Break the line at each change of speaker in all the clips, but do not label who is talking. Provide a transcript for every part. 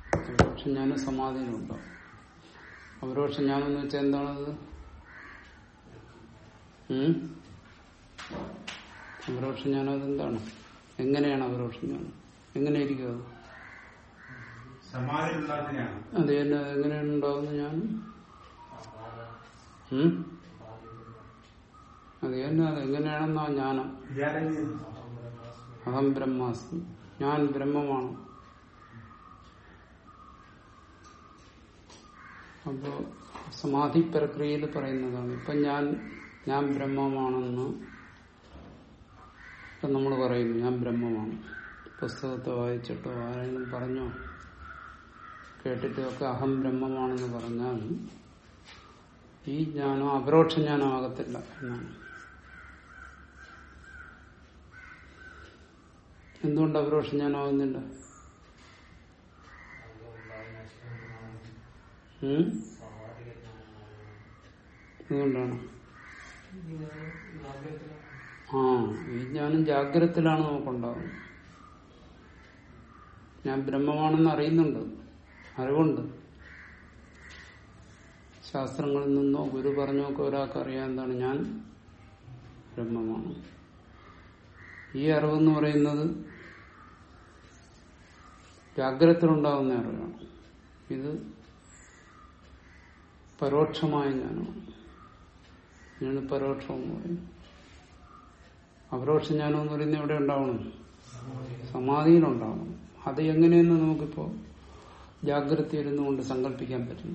അപരോക്ഷ ജ്ഞാനം സമാധിയിലുണ്ടാവും അപരോക്ഷ ജ്ഞാനം എന്ന് വെച്ചാൽ എന്താണത് ഉം? അപരോക്ഷ ജ്ഞാനം അതെന്താണ് എങ്ങനെയാണ് അപരോക്ഷ ജ്ഞാനം എങ്ങനെയായിരിക്കും അത്
സമാധിയിലുള്ളതിനാണ്
അത് തന്നെ എങ്ങനെയാണ് ഉണ്ടാകുന്നത് ഞാൻ ഉം? അത് തന്നെ അത് എങ്ങനെയാണെന്നാ ജ്ഞാനം
വിചാരം ചെയ്തു
അഹം ബ്രഹ്മാസ്മി ഞാൻ ബ്രഹ്മമാണ് അപ്പോ സമാധി പ്രക്രിയയിൽ പറയുന്നതാണ് ഇപ്പൊ ഞാൻ ഞാൻ ബ്രഹ്മമാണെന്ന് ഇപ്പൊ നമ്മൾ പറയുന്നു ഞാൻ ബ്രഹ്മമാണ് പുസ്തകത്തെ വായിച്ചിട്ടോ ആരെങ്കിലും പറഞ്ഞോ കേട്ടിട്ടോ ഒക്കെ അഹം ബ്രഹ്മമാണെന്ന് പറഞ്ഞാൽ ഈ ജ്ഞാനം അപരോക്ഷ ജ്ഞാനമാകത്തില്ല എന്നാണ് എന്തുകൊണ്ട് അപരോക്ഷ ജ്ഞാനമാകുന്നില്ല ഉം? എന്തുകൊണ്ടാണ് ആ ഈ ജ്ഞാനം ജാഗ്രതത്തിലാണ് നമുക്കുണ്ടാകുന്നത് ഞാൻ ബ്രഹ്മമാണെന്ന് അറിയുന്നുണ്ട് അറിവുണ്ട് ശാസ്ത്രങ്ങളിൽ നിന്നോ ഗുരു പറഞ്ഞോ ഒക്കെ ഒരാൾക്ക് അറിയാൻ എന്താണ് ഞാൻ ബ്രഹ്മമാണ് ഈ അറിവെന്ന് പറയുന്നത് ജാഗ്രതത്തിലുണ്ടാകുന്ന അറിവാണ് ഇത് പരോക്ഷമായ ജ്ഞാനമാണ് ഇതിനാണ് പരോക്ഷം എന്ന് പറയുന്നത് അപരോക്ഷ ജ്ഞാനം എന്ന് പറയുന്നത് എവിടെ ഉണ്ടാവണം സമാധിയിലുണ്ടാവണം അത് എങ്ങനെയെന്ന് നമുക്കിപ്പോ ജാഗ്രത ഇരുന്നുകൊണ്ട് സങ്കല്പിക്കാൻ പറ്റില്ല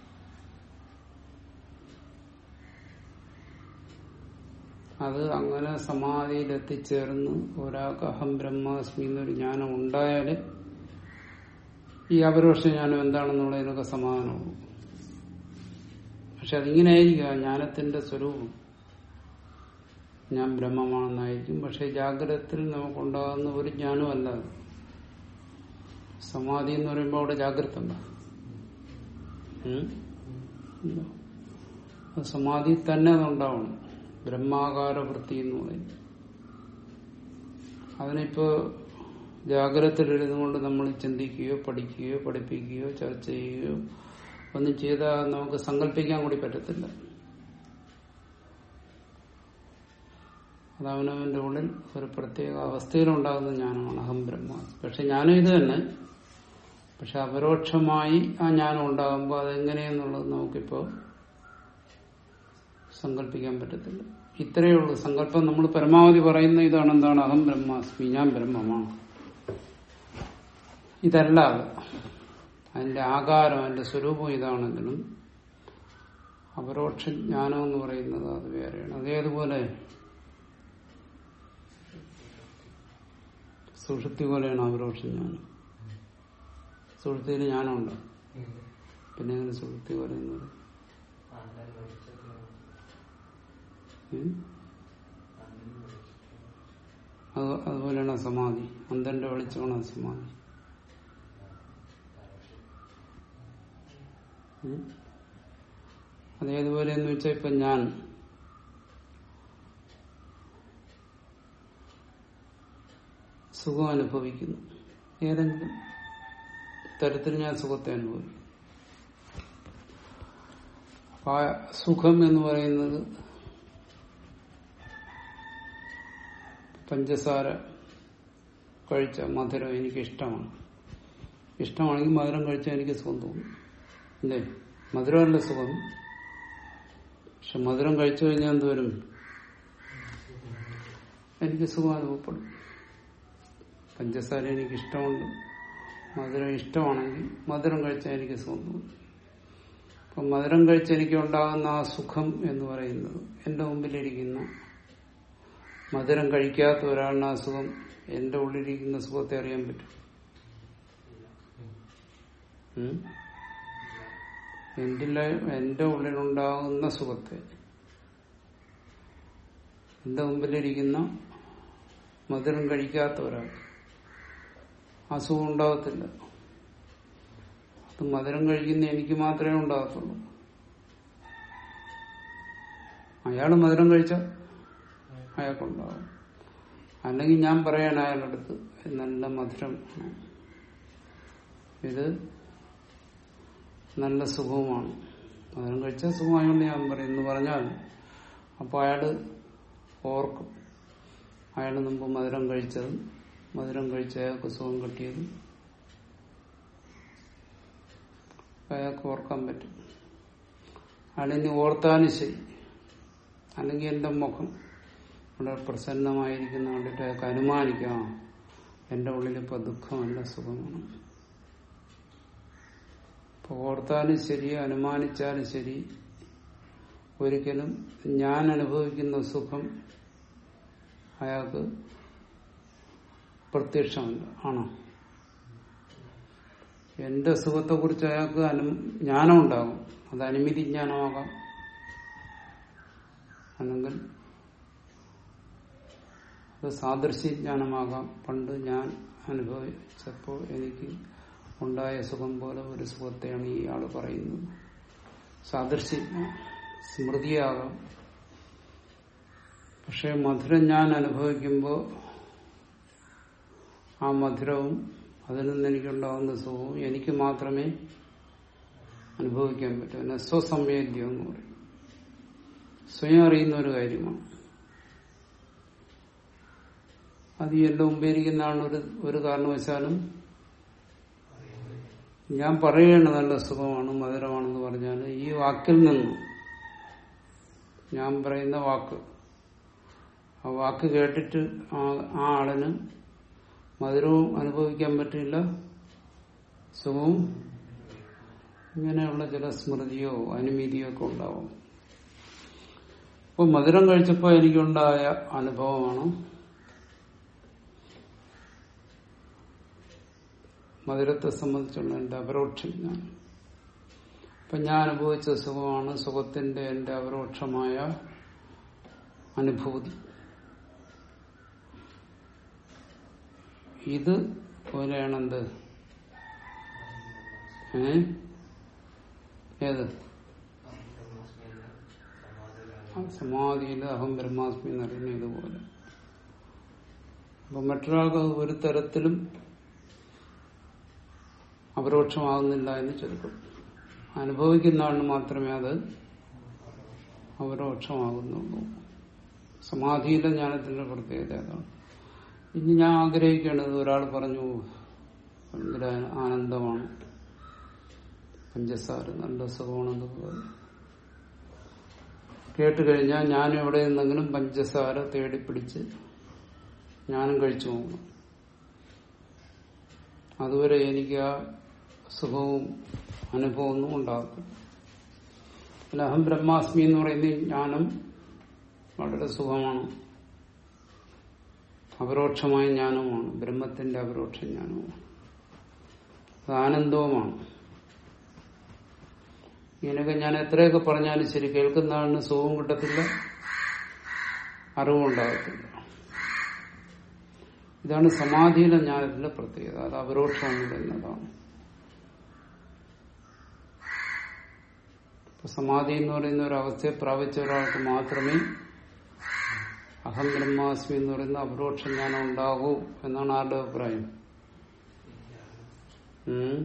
അത് അങ്ങനെ സമാധിയിൽ എത്തിച്ചേർന്ന് ഒരാൾക്ക് അഹം ബ്രഹ്മാസ്മി എന്നൊരു ജ്ഞാനം ഉണ്ടായാല് ഈ അപരോക്ഷ ജ്ഞാനം എന്താണെന്നുള്ളതിനൊക്കെ സമാധാനമാകും പക്ഷെ അതിങ്ങനെ ആയിരിക്കും ആ ജ്ഞാനത്തിന്റെ സ്വരൂപം ഞാൻ ബ്രഹ്മമാണെന്നായിരിക്കും പക്ഷെ ജാഗ്രതത്തിൽ നമുക്കുണ്ടാകുന്ന ഒരു ജ്ഞാനമല്ല അത്. സമാധി എന്ന് പറയുമ്പോൾ അവിടെ ജാഗ്രത ഉണ്ടോ ഉം? ഇല്ല. അത് സമാധി തന്നെ അതുണ്ടാവണം ബ്രഹ്മാകാര വൃത്തി എന്ന് പറയും അതിനിപ്പോ ജാഗ്രതയിലിരുന്നു കൊണ്ട് നമ്മൾ ചിന്തിക്കുകയോ പഠിക്കുകയോ പഠിപ്പിക്കുകയോ ചർച്ച ചെയ്യുകയോ ഒന്നും ചെയ്താൽ നമുക്ക് സങ്കല്പിക്കാൻ കൂടി പറ്റത്തില്ല അത് അവനവന്റെ ഉള്ളിൽ ഒരു പ്രത്യേക അവസ്ഥയിലുണ്ടാകുന്ന ജ്ഞാനമാണ് അഹം ബ്രഹ്മ പക്ഷെ ജ്ഞാനം ഇത് തന്നെ പക്ഷെ അപരോക്ഷമായി ആ ജ്ഞാനം ഉണ്ടാകുമ്പോൾ അതെങ്ങനെയെന്നുള്ളത് നമുക്കിപ്പോ സങ്കല്പിക്കാൻ പറ്റത്തില്ല ഇത്രയേ ഉള്ളൂ സങ്കല്പം നമ്മൾ പരമാവധി പറയുന്ന ഇതാണ് എന്താണ് അഹം ബ്രഹ്മാസ്മി ഞാൻ ബ്രഹ്മമാണ് ഇതല്ലാതെ അതിന്റെ ആകാരം അതിന്റെ സ്വരൂപം ഇതാണെങ്കിലും അപരോക്ഷ ജ്ഞാനം എന്ന് പറയുന്നത് അത് വേറെയാണ് അതേതുപോലെ സുഷുപ്തി പോലെയാണ് അപരോക്ഷ ജ്ഞാനം സുഷുപ്തിയിൽ ജ്ഞാനമുണ്ട് പിന്നെ എങ്ങനെ സുഷുപ്തി പോലെ എന്ന് പറയും ഉം? അത് അതുപോലെയാണ് സമാധി അന്തന്റെ വെളിച്ചമാണ് സമാധി ഉം? അതേതുപോലെ എന്ന് വെച്ചാൽ ഇപ്പൊ ഞാൻ സുഖം അനുഭവിക്കുന്നു ഏതെങ്കിലും തരത്തിൽ ഞാൻ സുഖത്തെ അനുഭവിക്കുന്നു അപ്പൊ ആ സുഖം എന്ന് പറയുന്നത് പഞ്ചസാര കഴിച്ച മധുരം എനിക്ക് ഇഷ്ടമാണ് ഇഷ്ടമാണെങ്കിൽ മധുരം കഴിച്ചാൽ എനിക്ക് സുഖം തോന്നും അല്ലേ മധുരമല്ല സുഖം പക്ഷെ മധുരം കഴിച്ചു കഴിഞ്ഞാൽ എന്തോരും എനിക്ക് സുഖം അനുഭവപ്പെടും പഞ്ചസാര എനിക്ക് ഇഷ്ടമുണ്ട് മധുരം ഇഷ്ടമാണെങ്കിൽ മധുരം കഴിച്ചാൽ എനിക്ക് സുഖം തോന്നും അപ്പൊ മധുരം കഴിച്ച് എനിക്ക് ഉണ്ടാകുന്ന ആ സുഖം എന്ന് പറയുന്നത് എന്റെ മുമ്പിലിരിക്കുന്ന മധുരം കഴിക്കാത്ത ഒരാളിന് ആ സുഖം എന്റെ ഉള്ളിലിരിക്കുന്ന സുഖത്തെ അറിയാൻ പറ്റും ഉം? എന്റെ എന്റെ ഉള്ളിലുണ്ടാകുന്ന സുഖത്തെ എന്റെ മുമ്പിലിരിക്കുന്ന മധുരം കഴിക്കാത്ത ഒരാൾക്ക് ആ സുഖം ഉണ്ടാകത്തില്ല അത് മധുരം കഴിക്കുന്ന എനിക്ക് മാത്രമേ ഉണ്ടാകത്തുള്ളൂ അയാൾ മധുരം കഴിച്ച അയാൾക്കുണ്ടാവും അല്ലെങ്കിൽ ഞാൻ പറയണ അയാളുടെ അടുത്ത് ഇത് നല്ല മധുരം ഇത് നല്ല സുഖവുമാണ് മധുരം കഴിച്ചാൽ സുഖമായോണ്ട് ഞാൻ പറയും എന്ന് പറഞ്ഞാൽ അപ്പോൾ അയാള് ഓർക്കും അയാൾ മുമ്പ് മധുരം കഴിച്ചതും മധുരം കഴിച്ച അയാൾക്ക് സുഖം കിട്ടിയതും അയാൾക്ക് ഓർക്കാൻ പറ്റും അയാളിനി ഓർത്താലും ശരി അല്ലെങ്കിൽ എന്റെ മുഖം വളരെ പ്രസന്നമായിരിക്കുന്ന കണ്ടിട്ട് അയാൾക്ക് അനുമാനിക്കാം എന്റെ ഉള്ളിൽ ഇപ്പൊ ദുഃഖമല്ല സുഖമാണ് ഇപ്പൊ ഓർത്താലും ശരി അനുമാനിച്ചാലും ശരി ഒരിക്കലും ഞാൻ അനുഭവിക്കുന്ന സുഖം അയാൾക്ക് പ്രത്യക്ഷമല്ല ആണോ എന്റെ സുഖത്തെ കുറിച്ച് അയാൾക്ക് അനു ജ്ഞാനം ഉണ്ടാകും അത് അനുമതി ജ്ഞാനമാകാം അല്ലെങ്കിൽ അത് സാദൃശ്യ ജ്ഞാനമാകാം പണ്ട് ഞാൻ അനുഭവിച്ചപ്പോൾ എനിക്ക് ഉണ്ടായ സുഖം പോലെ ഒരു സുഖത്തെയാണ് ഈ ആള് പറയുന്നത് സാദൃശ്യ സ്മൃതിയാകാം പക്ഷെ മധുരം ഞാൻ അനുഭവിക്കുമ്പോൾ ആ മധുരവും അതിൽ നിന്ന് എനിക്കുണ്ടാകുന്ന സുഖവും എനിക്ക് മാത്രമേ അനുഭവിക്കാൻ പറ്റൂ പിന്നെ സ്വസംവേദ്യം എന്ന് പറയും സ്വയം അറിയുന്ന ഒരു കാര്യമാണ് അത് ഈ എന്റെ മുമ്പിരിക്കുന്ന ആൾ ഒരു ഒരു കാരണവശാലും ഞാൻ പറയുകയാണ് നല്ല സുഖമാണ് മധുരമാണെന്ന് പറഞ്ഞാൽ ഈ വാക്കിൽ നിന്ന് ഞാൻ പറയുന്ന വാക്ക് ആ വാക്ക് കേട്ടിട്ട് ആ ആ ആളിന് മധുരവും അനുഭവിക്കാൻ പറ്റില്ല സുഖവും ഇങ്ങനെയുള്ള ചില സ്മൃതിയോ അനുമതിയോ ഒക്കെ ഉണ്ടാവും അപ്പൊ മധുരം കഴിച്ചപ്പോൾ എനിക്കുണ്ടായ അനുഭവമാണ് മധുരത്തെ സംബന്ധിച്ചുള്ള എന്റെ അപരോക്ഷം ഞാൻ അപ്പൊ ഞാൻ അനുഭവിച്ച സുഖമാണ് സുഖത്തിന്റെ എന്റെ അപരോക്ഷമായ അനുഭൂതി ഇത് പോലെയാണ് എന്ത് ഏ ഏത് സമാധിയിൽ അഹം ബ്രഹ്മാസ്മി എന്നറിയുന്ന ഇതുപോലെ അപ്പൊ മറ്റൊരാൾക്ക് ഒരു തരത്തിലും അപരോക്ഷമാകുന്നില്ല എന്ന് ചുരുക്കം അനുഭവിക്കുന്ന ആളിന് മാത്രമേ അത് അപരോക്ഷമാകുന്നുള്ളൂ സമാധിയിലെ ജ്ഞാനത്തിന്റെ പ്രത്യേകത അതാണ് ഇനി ഞാൻ ആഗ്രഹിക്കേണ്ടത് ഒരാൾ പറഞ്ഞു ഭയങ്കര ആനന്ദമാണ് പഞ്ചസാര നല്ല സുഖമാണെന്നൊക്കെ പറഞ്ഞു കേട്ട് കഴിഞ്ഞാൽ ഞാൻ എവിടെ നിന്നെങ്കിലും പഞ്ചസാര തേടിപ്പിടിച്ച് ഞാനും കഴിച്ചു പോകണം അതുവരെ എനിക്ക് ആ സുഖവും അനുഭവമൊന്നും ഉണ്ടാകത്തില്ല പിന്നെ അഹം ബ്രഹ്മാസ്മി എന്ന് പറയുന്ന ജ്ഞാനം വളരെ സുഖമാണ് അപരോക്ഷമായ ജ്ഞാനവുമാണ് ബ്രഹ്മത്തിന്റെ അപരോക്ഷ ജ്ഞാനവുമാണ് അത് ആനന്ദവുമാണ് ഇങ്ങനെയൊക്കെ ഞാൻ എത്രയൊക്കെ പറഞ്ഞാലും ശരി കേൾക്കുന്ന ആളിന് സുഖവും കിട്ടത്തില്ല അറിവും ഉണ്ടാകത്തില്ല ഇതാണ് സമാധിയിലെ ജ്ഞാനത്തിന്റെ പ്രത്യേകത അത് അപരോക്ഷം എന്ന് പറയുന്നതാണ് ഇപ്പൊ സമാധി എന്ന് പറയുന്ന ഒരു അവസ്ഥയെ പ്രാപിച്ച ഒരാൾക്ക് മാത്രമേ അഹം ബ്രഹ്മാസ്മി എന്ന് പറയുന്ന അപരോക്ഷ ജ്ഞാനം ഉണ്ടാകൂ എന്നാണ് ആരുടെ അഭിപ്രായം ഉം.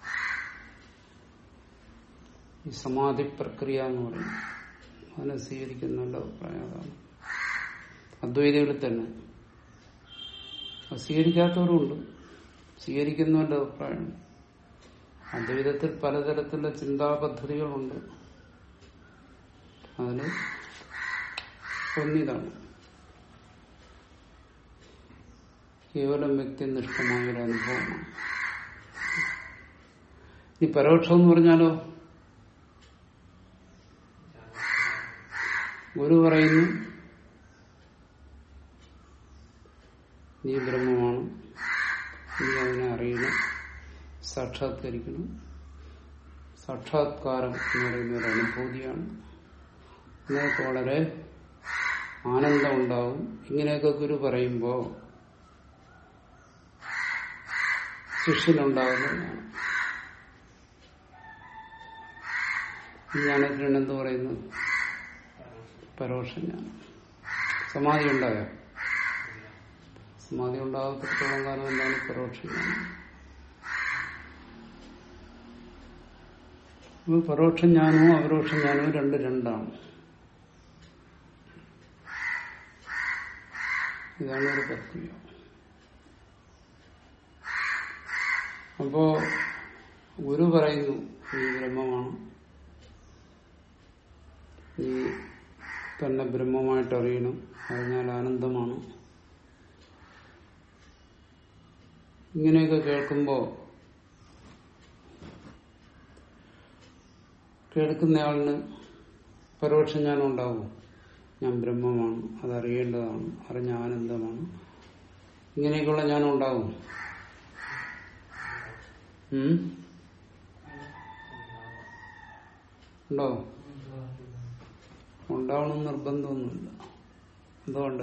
ഈ സമാധി പ്രക്രിയ എന്ന് പറയും അതിനെ സ്വീകരിക്കുന്നവരുടെ അഭിപ്രായം അതാണ് അദ്വൈതികളിൽ തന്നെ അത് സ്വീകരിക്കാത്തവരുണ്ട് സ്വീകരിക്കുന്നവരുടെ അഭിപ്രായം അദ്വൈതത്തിൽ പലതരത്തിലുള്ള ചിന്താ പദ്ധതികളുണ്ട് അതിന് ഒന്നിതാണ് കേവലം വ്യക്തിനിഷ്ഠമായ ഒരു അനുഭവമാണ് ഈ പരോക്ഷം എന്ന് പറഞ്ഞാലോ ഗുരു പറയുന്നു നീ ബ്രഹ്മമാണ് നീ അതിനെ അറിയണം സാക്ഷാത്കരിക്കണം സാക്ഷാത്കാരം എന്ന് പറയുന്ന ഒരു അനുഭൂതിയാണ് നിങ്ങൾക്ക് വളരെ ആനന്ദം ഉണ്ടാവും ഇങ്ങനെയൊക്കെ ഗുരു പറയുമ്പോ ശിഷ്യനുണ്ടാകുന്നതാണ് ഈ ജ്ഞാനത്തിനാണ് എന്ത് പറയുന്നത് പരോക്ഷ ജ്ഞാനം സമാധി ഉണ്ടായോ സമാധി ഉണ്ടാകത്തിടത്തോളം കാലം എന്താണ് പരോക്ഷ ജ്ഞാനം അപ്പൊ പരോക്ഷ ജ്ഞാനവും അപരോക്ഷ ജ്ഞാനവും രണ്ട് രണ്ടാണ് ഇതാണ് ഒരു പ്രക്രിയ അപ്പോ ഗുരു പറയുന്നു നീ ബ്രഹ്മമാണ് നീ തന്നെ ബ്രഹ്മമായിട്ട് അറിയണം അറിഞ്ഞാൽ ആനന്ദമാണ് ഇങ്ങനെയൊക്കെ കേൾക്കുമ്പോ കേൾക്കുന്നയാളിന് പരോക്ഷ ജ്ഞാനം ഉണ്ടാവും ഞാൻ ബ്രഹ്മമാണ് അതറിയേണ്ടതാണ് അറിഞ്ഞ ആനന്ദമാണ് ഇങ്ങനെയൊക്കെയുള്ള ജ്ഞാനം ഉണ്ടാവും ഉം? ഉണ്ടോ ഉണ്ടാവണം നിർബന്ധമൊന്നുമില്ല എന്തുകൊണ്ട്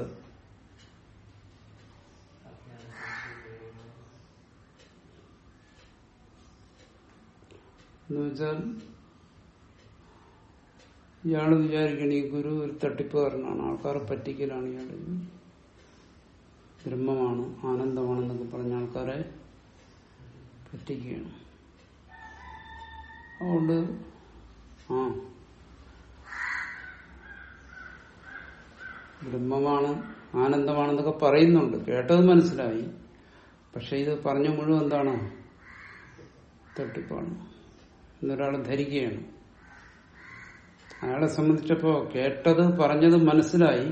എന്ന് വെച്ചാൽ ഇയാള് വിചാരിക്കണ ഈ ഗുരു ഒരു തട്ടിപ്പുകാരനാണ് ആൾക്കാരെ പറ്റിക്കലാണ് ഇയാള് ബ്രഹ്മമാണ് ആനന്ദമാണെന്നൊക്കെ പറഞ്ഞ ആൾക്കാരെ പറ്റിക്കുകയാണ് അതുകൊണ്ട് ആ ബ്രഹ്മമാണ് ആനന്ദമാണെന്നൊക്കെ പറയുന്നുണ്ട് കേട്ടത് മനസ്സിലായി പക്ഷെ ഇത് പറഞ്ഞ മുഴുവൻ എന്താണ് തട്ടിപ്പാണ് എന്നൊരാൾ ധരിക്കുകയാണ് അയാളെ സംബന്ധിച്ചപ്പോ കേട്ടത് പറഞ്ഞത് മനസ്സിലായി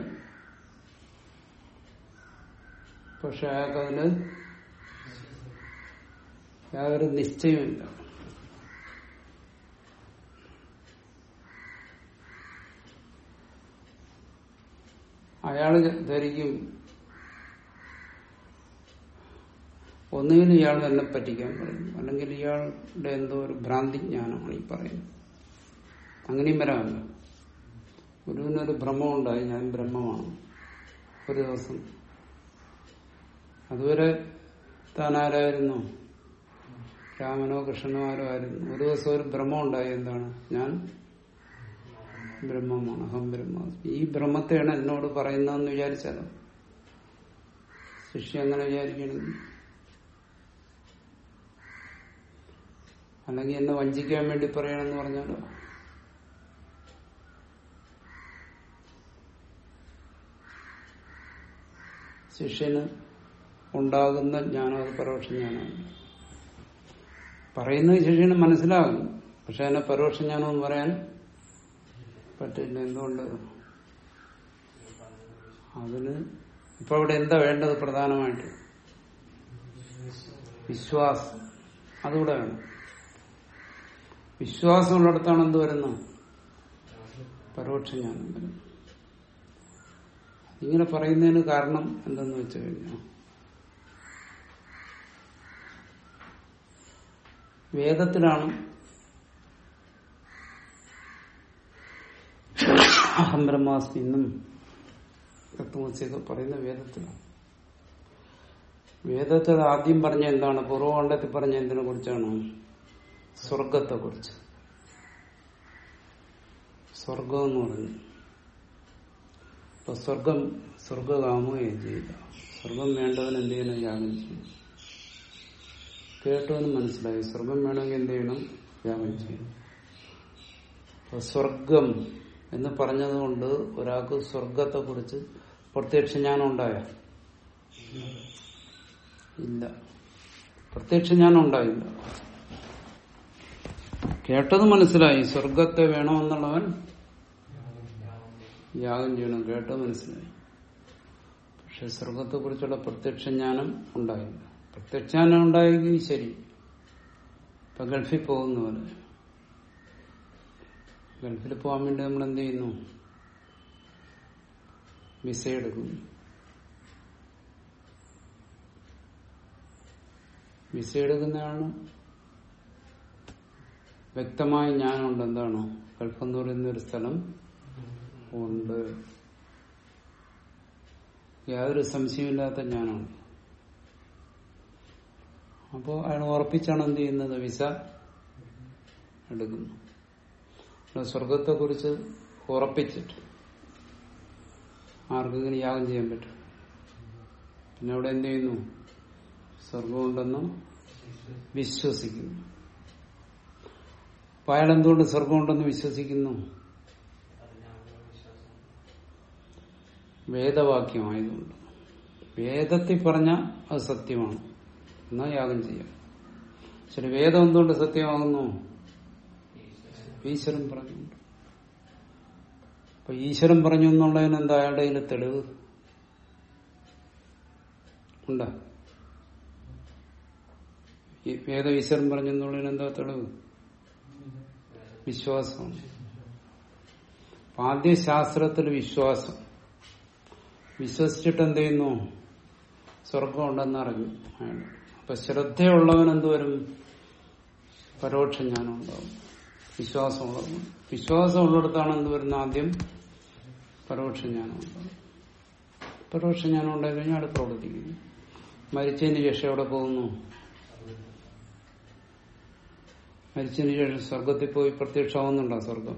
പക്ഷെ അയാൾക്കതിന് യാതൊരു നിശ്ചയമില്ല അയാള് ധരിക്കും ഒന്നുകിൽ ഇയാൾ തന്നെ പറ്റിക്കാൻ പറയും അല്ലെങ്കിൽ ഇയാളുടെ എന്തോ ഒരു ഭ്രാന്തി ജ്ഞാനമാണ് ഈ പറയുന്നത് അങ്ങനെയും വരാമല്ലോ ഗുരുവിനൊരു ഭ്രമമുണ്ടായി ഞാൻ ബ്രഹ്മമാണ് ഒരു ദിവസം അതുവരെ താൻ ആരായിരുന്നു രാമനോ കൃഷ്ണനോ ആരോ ആയിരുന്നു ഒരു ദിവസം ഒരു ഭ്രമം ഉണ്ടായി എന്താണ് ഞാൻ ബ്രഹ്മമാണ് അഹം ബ്രഹ്മാസ്മി ഈ ബ്രഹ്മത്തെയാണ് എന്നോട് പറയുന്നതെന്ന് വിചാരിച്ചാലോ ശിഷ്യ അങ്ങനെ വിചാരിക്കണമെങ്കിൽ അല്ലെങ്കിൽ എന്നെ വഞ്ചിക്കാൻ വേണ്ടി പറയണമെന്ന് പറഞ്ഞാലോ ശിഷ്യന് ഉണ്ടാകുന്ന ജ്ഞാനം അത് പരോക്ഷ ജ്ഞാനമാണ് പറയുന്നത് ശിഷ്യന് മനസ്സിലാകും പക്ഷെ അതിനെ പരോക്ഷ ജ്ഞാനം എന്ന് പറയാൻ പറ്റില്ല എന്തുകൊണ്ട് അതിന് ഇപ്പൊ അവിടെ എന്താ വേണ്ടത് പ്രധാനമായിട്ട് വിശ്വാസം അതുകൂടെ വേണം വിശ്വാസമുള്ളിടത്താണ് എന്ത് വരുന്നത് പരോക്ഷ ജ്ഞാനം വരുന്നത് ഇങ്ങനെ പറയുന്നതിന് കാരണം എന്തെന്ന് വെച്ചു കഴിഞ്ഞാൽ വേദത്തിലാണ് അഹം ബ്രഹ്മാസ്മി എന്നും തത്വമസിയൊക്കെ പറയുന്ന വേദത്തിലാണ് വേദത്തിൽ ആദ്യം പറഞ്ഞ എന്താണ് പൂർവ്വകണ്ഡത്തിൽ പറഞ്ഞ എന്തിനെ കുറിച്ചാണ് സ്വർഗത്തെ കുറിച്ച് സ്വർഗം എന്ന് പറഞ്ഞു അപ്പൊ സ്വർഗം സ്വർഗകാമോ ചെയ്ത സ്വർഗം വേണ്ടവൻ എന്ത് ചെയ്യണം യാഗം ചെയ്യണം കേട്ടവന് മനസ്സിലായി സ്വർഗം വേണമെങ്കിൽ എന്ത് ചെയ്യണം യാഗം ചെയ്യണം അപ്പൊ സ്വർഗം എന്ന് പറഞ്ഞതുകൊണ്ട് ഒരാൾക്ക് സ്വർഗത്തെ കുറിച്ച് പ്രത്യക്ഷ ജ്ഞാനം ഉണ്ടായ ഇല്ല പ്രത്യക്ഷ ജ്ഞാനം ഉണ്ടായില്ല കേട്ടത് മനസ്സിലായി സ്വർഗത്തെ വേണമെന്നുള്ളവൻ യാഗം ചെയ്യണം കേട്ടത് മനസ്സിലായി പക്ഷെ സ്വർഗത്തെ കുറിച്ചുള്ള പ്രത്യക്ഷ ജ്ഞാനം ഉണ്ടായില്ല പ്രത്യക്ഷ ജ്ഞാനം ഉണ്ടായെങ്കിൽ ശരി ഇപ്പൊ ഗൾഫിൽ പോകുന്ന പോലെ ഗൾഫിൽ പോകാൻ വേണ്ടി നമ്മൾ എന്ത് ചെയ്യുന്നു വിസ എടുക്കും വിസ എടുക്കുന്നതാണ് വ്യക്തമായ ജ്ഞാനമുണ്ട് എന്താണ് ഗൾഫ് എന്ന് പറയുന്ന ഒരു സ്ഥലം ഉണ്ട് യാതൊരു സംശയമില്ലാത്ത ജ്ഞാനമുണ്ട് അപ്പോ അയാൾ ഉറപ്പിച്ചാണ് എന്ത് ചെയ്യുന്നത് വിസ എടുക്കുന്നു സ്വർഗത്തെ കുറിച്ച് ഉറപ്പിച്ചിട്ട് ആർക്കെങ്കിലും യാഗം ചെയ്യാൻ പറ്റും പിന്നെ അവിടെ എന്ത് ചെയ്യുന്നു സ്വർഗമുണ്ടെന്ന് വിശ്വസിക്കുന്നു അപ്പൊ അയാൾ എന്തുകൊണ്ട് സ്വർഗമുണ്ടെന്ന് വിശ്വസിക്കുന്നു വേദവാക്യമായതുകൊണ്ട് വേദത്തിൽ പറഞ്ഞ അത് സത്യമാണ് എന്നാൽ യാഗം ചെയ്യാം ശരി വേദം എന്തുകൊണ്ട് സത്യമാകുന്നു ഈശ്വരൻ പറഞ്ഞുകൊണ്ട് അപ്പൊ ഈശ്വരൻ പറഞ്ഞു എന്നുള്ളതിന് എന്താ അയാളുടെ കയ്യിൽ തെളിവ് ഉണ്ടോ ഈ വേദ ഈശ്വരൻ പറഞ്ഞു എന്നുള്ളതിന് എന്താ തെളിവ് വിശ്വാസമാണ് അപ്പൊ ആദ്യ ശാസ്ത്രത്തിൽ വിശ്വാസം വിശ്വസിച്ചിട്ട് എന്ത് ചെയ്യുന്നു സ്വർഗം ഉണ്ടെന്ന് അറിഞ്ഞു അയാൾ അപ്പൊ ശ്രദ്ധയുള്ളവൻ എന്തുവരും പരോക്ഷ ജ്ഞാനം ഉണ്ടാവും വിശ്വാസമുള്ളവൻ വിശ്വാസമുള്ളിടത്താണ് എന്ത് വരുന്നത് ആദ്യം പരോക്ഷ ജ്ഞാനം ഉണ്ടാവും പരോക്ഷ ജ്ഞാനം ഉണ്ടായി കഴിഞ്ഞാൽ അവിടെ പ്രവർത്തിക്കുന്നു മരിച്ചതിന് ശേഷം എവിടെ പോകുന്നു മരിച്ചതിന് ശേഷം സ്വർഗത്തിൽ പോയി പ്രത്യക്ഷമാവുന്നുണ്ടോ സ്വർഗം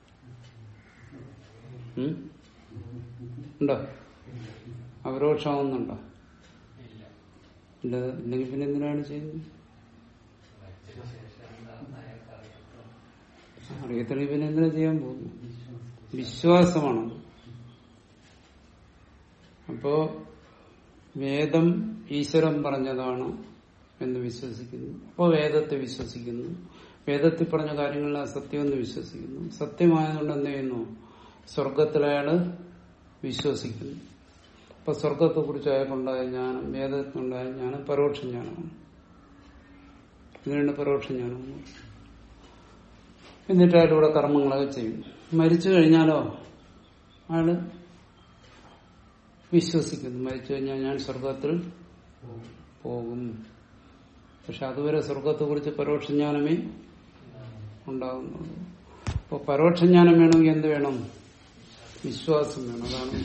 ഉം? ഉണ്ടോ അപരോക്ഷമാവുന്നുണ്ടോ ഇല്ല ഇല്ലെങ്കിൽ പിന്നെ എന്തിനാണ് ചെയ്യുന്നത് അറിയത്തില്ലെങ്കിൽ പിന്നെ എന്തിനാ ചെയ്യാൻ പോകുന്നു വിശ്വാസമാണ് അപ്പോ വേദം ഈശ്വരൻ പറഞ്ഞതാണ് എന്ന് വിശ്വസിക്കുന്നു അപ്പോൾ വേദത്തെ വിശ്വസിക്കുന്നു വേദത്തിൽ പറഞ്ഞ കാര്യങ്ങളിൽ സത്യമെന്ന് വിശ്വസിക്കുന്നു സത്യമായതുകൊണ്ട് എന്ത് ചെയ്യുന്നു സ്വർഗത്തിലയാള് വിശ്വസിക്കുന്നു അപ്പൊ സ്വർഗത്തെ കുറിച്ച് അയാൾക്കുണ്ടായ ജ്ഞാനം വേദത്തിനുണ്ടായ ജ്ഞാനം പരോക്ഷ ജ്ഞാനമാണ് ഇതിനാണ് പരോക്ഷ ജ്ഞാനം എന്ന് പറയുന്നത്. എന്നിട്ട് അയാളിവിടെ കർമ്മങ്ങളൊക്കെ ചെയ്യും മരിച്ചു കഴിഞ്ഞാലോ അയാള് വിശ്വസിക്കുന്നു മരിച്ചു കഴിഞ്ഞാൽ ഞാൻ സ്വർഗത്തിൽ പോകും പക്ഷെ അതുവരെ സ്വർഗത്തെ കുറിച്ച് പരോക്ഷ ജ്ഞാനമേ ഉണ്ടാകുന്നുള്ളൂ അപ്പൊ പരോക്ഷ ജ്ഞാനം വേണമെങ്കിൽ എന്ത് വേണം വിശ്വാസം വേണം അതാണ്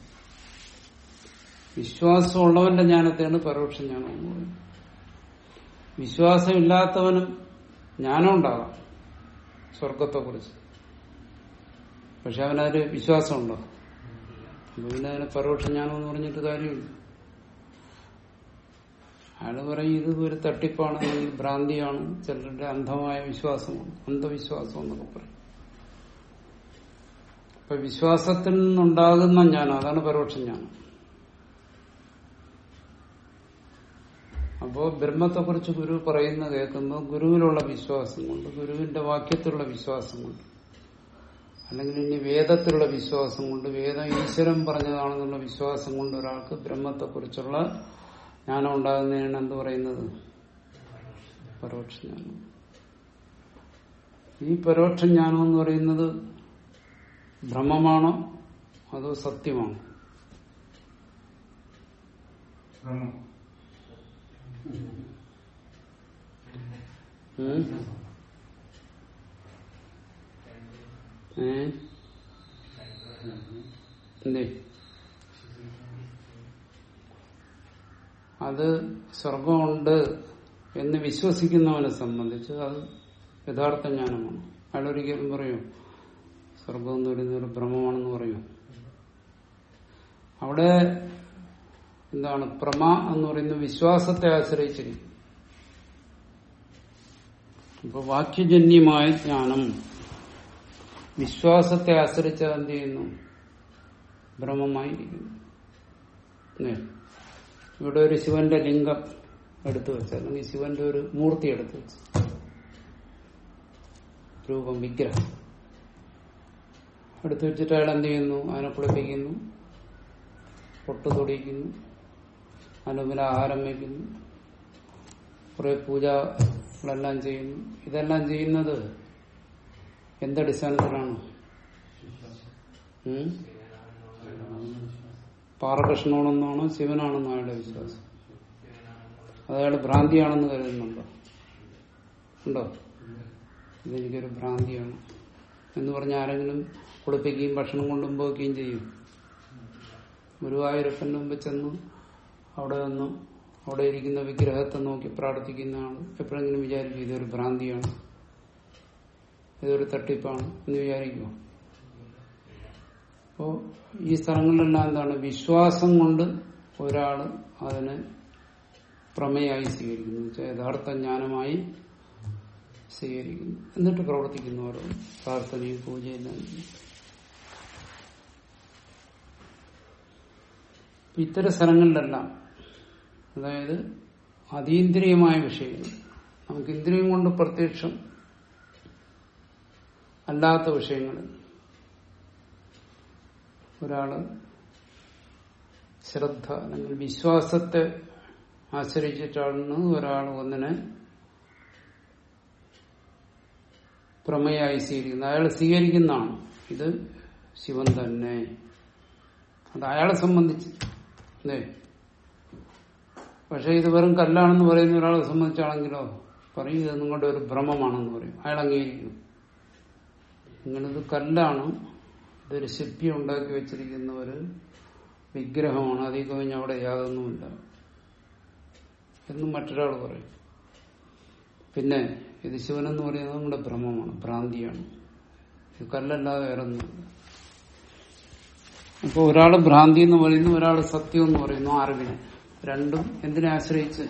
വിശ്വാസമുള്ളവന്റെ ജ്ഞാനത്തെയാണ് പരോക്ഷ ജ്ഞാനം എന്ന് പറയുന്നത് വിശ്വാസമില്ലാത്തവനും ജ്ഞാനം ഉണ്ടാകാം സ്വർഗത്തെ കുറിച്ച് പക്ഷെ അവനതിൽ വിശ്വാസമുണ്ടോ അപ്പൊ പിന്നെ അതിന് പരോക്ഷ ജ്ഞാനം എന്ന് പറഞ്ഞിട്ട് കാര്യമില്ല അയാള് പറയും ഇത് ഒരു തട്ടിപ്പാണ് അല്ലെങ്കിൽ ഭ്രാന്തിയാണ് ചിലരുടെ അന്ധമായ വിശ്വാസമാണ് അന്ധവിശ്വാസം എന്നൊക്കെ പറയും അപ്പൊ വിശ്വാസത്തിൽ നിന്നുണ്ടാകുന്ന ജ്ഞാനം അതാണ് പരോക്ഷ ജ്ഞാനം അപ്പോ ബ്രഹ്മത്തെ കുറിച്ച് ഗുരു പറയുന്ന കേൾക്കുമ്പോൾ ഗുരുവിലുള്ള വിശ്വാസം കൊണ്ട് ഗുരുവിന്റെ വാക്യത്തിലുള്ള വിശ്വാസം കൊണ്ട് അല്ലെങ്കിൽ ഇനി വേദത്തിലുള്ള വിശ്വാസം കൊണ്ട് വേദം ഈശ്വരൻ പറഞ്ഞതാണെന്നുള്ള വിശ്വാസം കൊണ്ട് ഒരാൾക്ക് ബ്രഹ്മത്തെ കുറിച്ചുള്ള ജ്ഞാനം ഉണ്ടാകുന്നതിനാണ് എന്ത് പറയുന്നത് പരോക്ഷ ജ്ഞാനം ഈ പരോക്ഷ ജ്ഞാനം എന്ന് പറയുന്നത് ഭ്രമമാണോ അതോ സത്യമാണോ
ഭ്രമം
ഉം? ഏ എന്തേ അത് സ്വർഗമുണ്ട് എന്ന് വിശ്വസിക്കുന്നവനെ സംബന്ധിച്ച് അത് യഥാർത്ഥ ജ്ഞാനമാണ് അയാൾ ഒരിക്കലും പറയും സ്വർഗം എന്ന് പറയുന്നത് ഒരു ഭ്രമമാണെന്ന് പറയും അവിടെ എന്താണ് പ്രമ എന്ന് പറയുന്ന വിശ്വാസത്തെ ആശ്രയിച്ചിരിക്കും ഇപ്പൊ വാക്യജന്യമായ ജ്ഞാനം വിശ്വാസത്തെ ആശ്രയിച്ച് എന്ത് ചെയ്യുന്നു ഭ്രമമായിരിക്കുന്നു അല്ലേ? ഇവിടെ ഒരു ശിവന്റെ ലിംഗം എടുത്തു വെച്ച് അല്ലെങ്കിൽ ശിവന്റെ ഒരു മൂർത്തി എടുത്തു വെച്ച് രൂപം വിഗ്രഹം എടുത്തു വെച്ചിട്ട് അയാൾ എന്ത് ചെയ്യുന്നു അതിനെ കുളിപ്പിക്കുന്നു പൊട്ട് തൊടിയിക്കുന്നു അതിന് മുമ്പിൽ ആഹാരം വയ്ക്കുന്നു കുറെ പൂജകളെല്ലാം ചെയ്യുന്നു ഇതെല്ലാം ചെയ്യുന്നത് എന്തടിസ്ഥാനത്തിലാണ് ഉം? പാറകൃഷ്ണനാണെന്നാണോ ശിവനാണെന്നോ അയാളുടെ വിശ്വാസം അത് അയാൾ ഭ്രാന്തിയാണെന്ന് കരുതുന്നുണ്ടോ ഉണ്ടോ ഇതെനിക്കൊരു ഭ്രാന്തിയാണ് എന്ന് പറഞ്ഞ ആരെങ്കിലും കുളിപ്പിക്കുകയും ഭക്ഷണം കൊണ്ടുപോവുകയും ചെയ്യും ഗുരുവായൂരപ്പന്റെ മുമ്പ് ചെന്ന് അവിടെ നിന്ന് അവിടെ ഇരിക്കുന്ന വിഗ്രഹത്തെ നോക്കി പ്രാർത്ഥിക്കുന്ന ആൾ എപ്പോഴെങ്കിലും വിചാരിക്കും ഇതൊരു ഭ്രാന്തിയാണ് ഇതൊരു തട്ടിപ്പാണ് എന്ന് വിചാരിക്കുമോ അപ്പോ ഈ സ്ഥലങ്ങളിലെല്ലാം എന്താണ് വിശ്വാസം കൊണ്ട് ഒരാള് അതിനെ പ്രമേയായി സ്വീകരിക്കുന്നു എന്ന് വെച്ചാൽ യഥാർത്ഥ ജ്ഞാനമായി സ്വീകരിക്കുന്നു എന്നിട്ട് പ്രവർത്തിക്കുന്നു ഓരോ പ്രാർത്ഥനയും പൂജയും ഇത്തരം സ്ഥലങ്ങളിലെല്ലാം അതായത് അതീന്ദ്രിയമായ വിഷയങ്ങൾ നമുക്ക് ഇന്ദ്രിയം കൊണ്ട് പ്രത്യക്ഷം അല്ലാത്ത വിഷയങ്ങൾ ഒരാള് ശ്രദ്ധ അല്ലെങ്കിൽ വിശ്വാസത്തെ ആശ്രയിച്ചിട്ടാണ് ഒരാൾ ഒന്നിനെ പ്രമേയായി സ്വീകരിക്കുന്നത് അയാൾ സ്വീകരിക്കുന്നതാണ് ഇത് ശിവൻ തന്നെ അത് അയാളെ സംബന്ധിച്ച് അല്ലേ പക്ഷെ ഇത് വെറും കല്ലാണെന്ന് പറയുന്ന ഒരാളെ സംബന്ധിച്ചാണെങ്കിലോ പറയും ഇത് നിങ്ങളുടെ ഒരു ഭ്രമമാണെന്ന് പറയും അയാൾ അംഗീകരിക്കും നിങ്ങളിത് കല്ലാണ് ഇതൊരു ശില്പി ഉണ്ടാക്കി വെച്ചിരിക്കുന്ന ഒരു വിഗ്രഹമാണ് അതിൽ കഴിഞ്ഞ് അവിടെ യാതൊന്നുമില്ല എന്നും മറ്റൊരാൾ പറയും പിന്നെ ഇത് ശിവനെന്ന് പറയുന്നത് നമ്മുടെ ഭ്രമമാണ് ഭ്രാന്തിയാണ് ഇത് കല്ലല്ലാതെ വേറൊന്നുമില്ല അപ്പൊ ഒരാള് ഭ്രാന്തി എന്ന് പറയുന്നു ഒരാള് സത്യം എന്ന് പറയുന്നു അറിവിനെ രണ്ടും എന്തിനെ ആശ്രയിച്ച്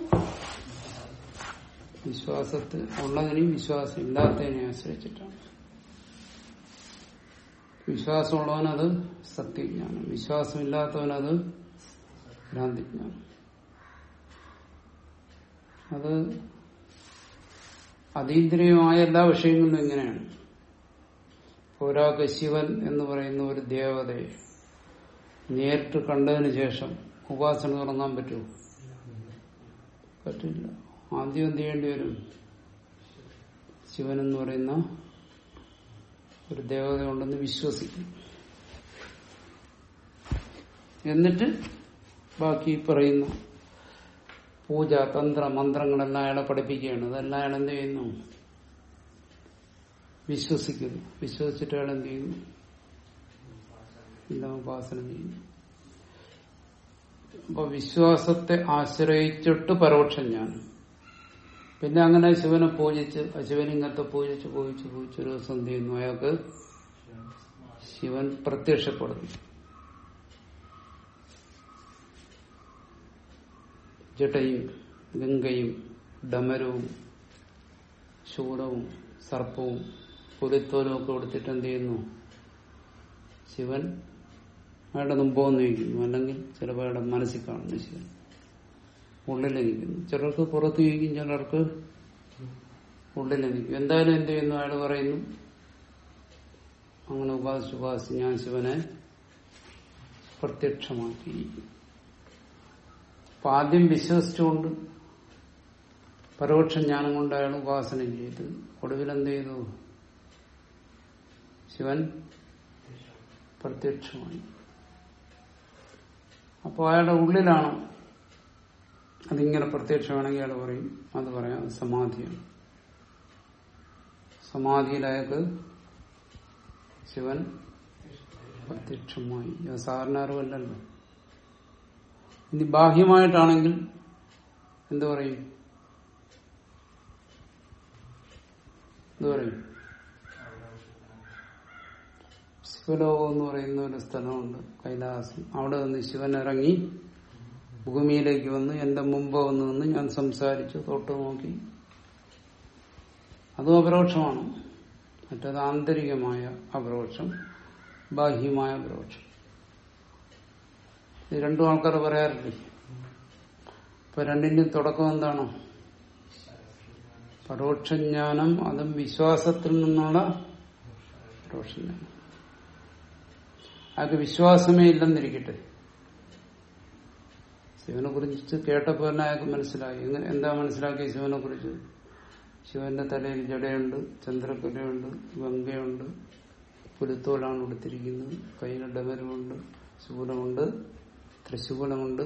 വിശ്വാസത്തിൽ ഉള്ളതിനെയും വിശ്വാസം ഇല്ലാത്തതിനെയും ആശ്രയിച്ചിട്ടാണ് വിശ്വാസമുള്ളവനത് സത്യജ്ഞാനം വിശ്വാസമില്ലാത്തവനത് ഭ്രാന്തിജ്ഞാനം അത് അതീന്ദ്രിയമായ എല്ലാ വിഷയങ്ങളിലും ഇങ്ങനെയാണ് ഒരാൾക്ക് ശിവൻ എന്ന് പറയുന്ന ഒരു ദേവതയെ നേരിട്ട് കണ്ടതിന് ശേഷം ഉപാസന തുടങ്ങാൻ പറ്റുമോ പറ്റില്ല ആദ്യം എന്ത് ചെയ്യേണ്ടി വരും ശിവൻ എന്ന് പറയുന്ന ഒരു ദേവത ഉണ്ടെന്ന് വിശ്വസിക്കും എന്നിട്ട് ബാക്കി പറയുന്ന പൂജ തന്ത്ര മന്ത്രങ്ങളെല്ലാം അയാളെ പഠിപ്പിക്കുകയാണ് അതെല്ലാം അയാൾ എന്ത് ചെയ്യുന്നു വിശ്വസിക്കുന്നു വിശ്വസിച്ചിട്ട് അയാൾ എന്ത് ചെയ്യുന്നു എല്ലാം ഉപാസന ചെയ്യുന്നു അപ്പൊ വിശ്വാസത്തെ ആശ്രയിച്ചിട്ട് പരോക്ഷം ഞാൻ പിന്നെ അങ്ങനെ ശിവനെ പൂജിച്ച് ശിവലിംഗത്തെ പൂജിച്ച് പൂജിച്ച് പൂജിച്ച് ഒരു ദിവസം എന്ത് ചെയ്യുന്നു അയാൾക്ക് ശിവൻ പ്രത്യക്ഷപ്പെടുന്നു ജട്ടയും ഗംഗയും ഡമരവും ശൂലവും സർപ്പവും പുലിത്തോലും ഒക്കെ കൊടുത്തിട്ട് എന്ത് ചെയ്യുന്നു ശിവൻ അയാളുടെ മുമ്പോന്ന് ചോദിക്കുന്നു അല്ലെങ്കിൽ ചിലപ്പോൾ അയാളുടെ മനസ്സിൽ കാണുന്നു ശിവൻ ഉള്ളിലിരിക്കുന്നു ചിലർക്ക് പുറത്ത് ചോദിക്കും ചിലർക്ക് ഉള്ളിലിരിക്കും എന്തായാലും എന്ത് ചെയ്യുന്നു അയാൾ പറയുന്നു അങ്ങനെ ഉപാസിച്ച് ഉപാസിച്ച് ഞാൻ ശിവനെ പ്രത്യക്ഷമാക്കിയിരിക്കുന്നു അപ്പൊ ആദ്യം വിശ്വസിച്ചുകൊണ്ട് പരോക്ഷ ജ്ഞാനം കൊണ്ട് അയാൾ ഉപാസന ചെയ്ത് ഒടുവിൽ എന്ത് ചെയ്തു ശിവൻ പ്രത്യക്ഷമായി അപ്പോൾ അയാളുടെ ഉള്ളിലാണ് അതിങ്ങനെ പ്രത്യക്ഷമാണെങ്കിൽ അയാൾ പറയും അത് പറയാം അത് സമാധിയാണ് സമാധിയിൽ അയാൾക്ക് ശിവൻ പ്രത്യക്ഷമായി അത് സാധാരണ അറിവല്ലല്ലോ ഇനി ബാഹ്യമായിട്ടാണെങ്കിൽ എന്തു പറയും എന്തു പറയും ശിവലോകം എന്ന് പറയുന്ന ഒരു സ്ഥലമുണ്ട് കൈലാസം അവിടെ നിന്ന് ശിവൻ ഇറങ്ങി ഭൂമിയിലേക്ക് വന്ന് എന്റെ മുമ്പ് വന്ന് നിന്ന് ഞാൻ സംസാരിച്ചു തൊട്ട് നോക്കി അതും അപരോക്ഷമാണ് മറ്റത് ആന്തരികമായ അപരോക്ഷം ബാഹ്യമായ അപരോക്ഷം ഇത് രണ്ടും ആൾക്കാർ പറയാറില്ലേ ഇപ്പൊ രണ്ടിന്റെയും തുടക്കം എന്താണ് പരോക്ഷജ്ഞാനം അതും വിശ്വാസത്തിൽ നിന്നുള്ള പരോക്ഷജ്ഞാനം അയാൾക്ക് വിശ്വാസമേ ഇല്ലെന്നിരിക്കട്ടെ ശിവനെ കുറിച്ച് കേട്ടപ്പോൾ തന്നെ അയാൾക്ക് മനസ്സിലായി എങ്ങനെ എന്താ മനസ്സിലാക്കിയ ശിവനെ കുറിച്ച് ശിവന്റെ തലയിൽ ജടയുണ്ട് ചന്ദ്രക്കുലയുണ്ട് ഗംഗയുണ്ട് പുലിത്തോലാണ് ഉടുത്തിരിക്കുന്നത് കയ്യിൽ ഡമരുമുണ്ട് ശൂലമുണ്ട് ത്രിശൂലമുണ്ട്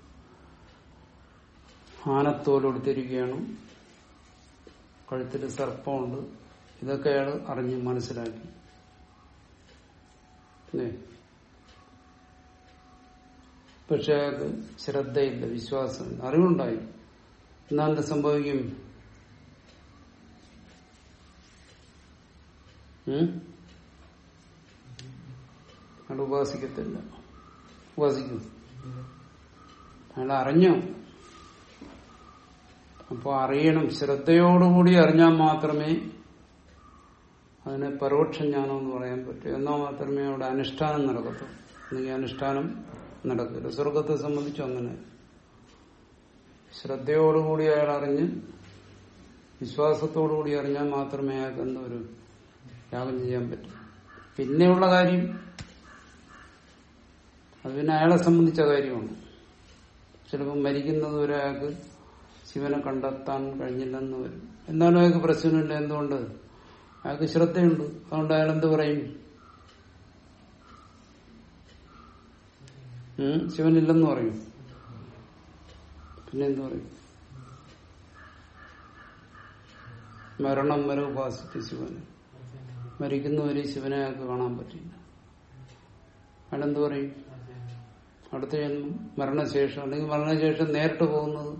ആനത്തോൽ ഉടുത്തിരിക്കുകയാണ് കഴുത്തിൽ സർപ്പമുണ്ട് ഇതൊക്കെ അയാൾ അറിഞ്ഞ് മനസ്സിലാക്കി അല്ലേ പക്ഷെ അയാൾക്ക് ശ്രദ്ധയില്ല വിശ്വാസമില്ല അറിവുണ്ടായി എന്നാ എന്ത് സംഭവിക്കും ഉം? അയാൾ ഉപാസിക്കത്തില്ല ഉപാസിക്കും അയാൾ അറിഞ്ഞു അപ്പോൾ അറിയണം ശ്രദ്ധയോടുകൂടി അറിഞ്ഞാൽ മാത്രമേ അതിനെ പരോക്ഷ ജ്ഞാനം എന്ന് പറയാൻ പറ്റൂ എന്നാൽ മാത്രമേ അവിടെ അനുഷ്ഠാനം നടക്കത്തുള്ളൂ അല്ലെങ്കിൽ അനുഷ്ഠാനം നടക്കില്ല സ്വർഗത്തെ സംബന്ധിച്ചും അങ്ങനെ ശ്രദ്ധയോടുകൂടി അയാൾ അറിഞ്ഞ് വിശ്വാസത്തോടുകൂടി അറിഞ്ഞാൽ മാത്രമേ അയാൾക്ക് എന്തൊരു യാഗം ചെയ്യാൻ പറ്റൂ പിന്നെയുള്ള കാര്യം അത് പിന്നെ അയാളെ സംബന്ധിച്ച കാര്യമാണ് ചിലപ്പോൾ മരിക്കുന്നത് വരെ അയാൾക്ക് ശിവനെ കണ്ടെത്താൻ കഴിഞ്ഞില്ലെന്ന് വരും എന്നാലും അയാൾക്ക് പ്രശ്നമില്ല എന്തുകൊണ്ട് അയാൾക്ക് ശ്രദ്ധയുണ്ട് അതുകൊണ്ട് അയാൾ എന്ത് പറയും ഉം, ശിവനില്ലെന്ന് പറയും പിന്നെ എന്ത് പറയും മരണം വരെ ഉപാസിച്ച് ശിവന് മരിക്കുന്നവരെ ശിവനെ അയാൾക്ക് കാണാൻ പറ്റില്ല അയാളെന്ത് പറയും അടുത്ത ജന്മം മരണശേഷം അല്ലെങ്കിൽ മരണശേഷം നേരിട്ട് പോകുന്നത്